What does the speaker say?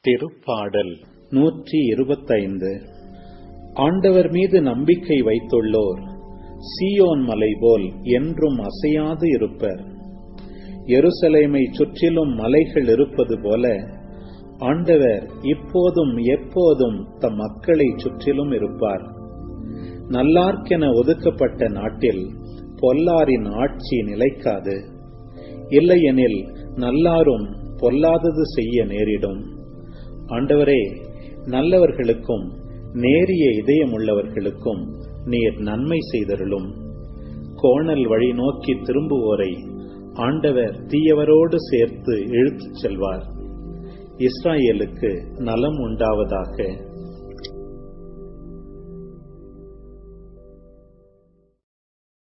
திருப்பாடல் நூற்றி இருபத்தைந்து ஆண்டவர் மீது நம்பிக்கை வைத்துள்ளோர் சீயோன் மலை போல் என்றும் அசையாது இருப்பர் எருசலேமை சுற்றிலும் மலைகள் இருப்பது போல ஆண்டவர் இப்போதும் எப்போதும் தம் மக்களை சுற்றிலும் இருப்பார் நல்லார்க்கென ஒதுக்கப்பட்ட நாட்டில் பொல்லாரின் ஆட்சி நிலைக்காது இல்லையெனில் நல்லாரும் பொல்லாதது செய்ய நேரிடும் ஆண்டவரே நல்லவர்களுக்கும் நேரிய இதயமுள்ளவர்களுக்கும் நீர் நன்மை செய்தருளும் கோணல் வழி நோக்கி திரும்புவோரை ஆண்டவர் தீயவரோடு சேர்த்து இழுத்துச் செல்வார் இஸ்ராயேலுக்கு நலம் உண்டாவதாக